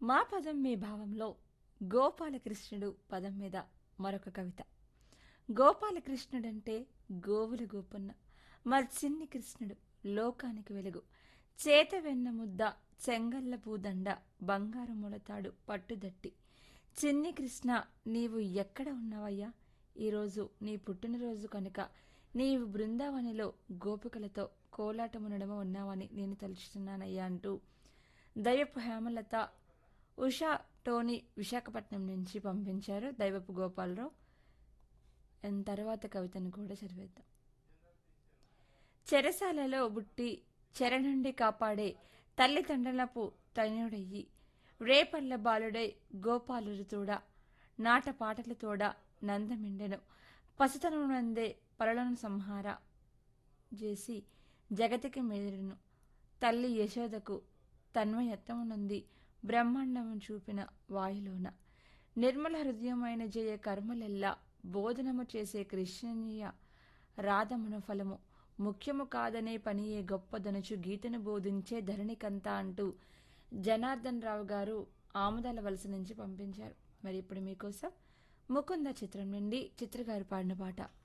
మా పదం మీ భావంలో గోపాలకృష్ణుడు పదం మీద మరొక కవిత గోపాలకృష్ణుడంటే గోవుల గోపున్న మా చిన్ని కృష్ణుడు లోకానికి వెలుగు చేత వెన్న ముద్ద చెంగల్ల పూదండ బంగారు ములతాడు పట్టుదట్టి చిన్ని కృష్ణ నీవు ఎక్కడ ఉన్నావయ్యా ఈరోజు నీ పుట్టినరోజు కనుక నీవు బృందావనిలో గోపికలతో కోలాటమునడమ ఉన్నావని నేను తలుచుతున్నానయ్యా అంటూ దైవపు హేమలత ఉషా టోనీ విశాఖపట్నం నుంచి పంపించారు దైవపు గోపాలరావు అండ్ తర్వాత కవితను కూడా చదివేద్దాం చెరసాలలో బుట్టి చెర నుండి కాపాడే తల్లిదండ్రులకు తనుడయ్యి రేపల్ల బాలుడై గోపాలుడు తోడ నాట పాటల తోడ నందమిండెను పసితనమునందే పరలను సంహార చేసి జగతికి మెదిరిను తల్లి యశోదకు తన్మయత్వమునుంది బ్రహ్మాండము చూపిన వాయులోన నిర్మల హృదయమైన జయ కర్మలెల్లా బోధనము చేసే కృష్ణనీయ రాధమున ఫలము ముఖ్యము కాదనే పనియే గొప్పదనుచు గీతను బోధించే ధరణికంతా అంటూ జనార్దన్ రావు గారు ఆముదాల వలస నుంచి పంపించారు మరి ఇప్పుడు మీకోసం ముకుంద చిత్రం నుండి చిత్రగారు పాడిన పాట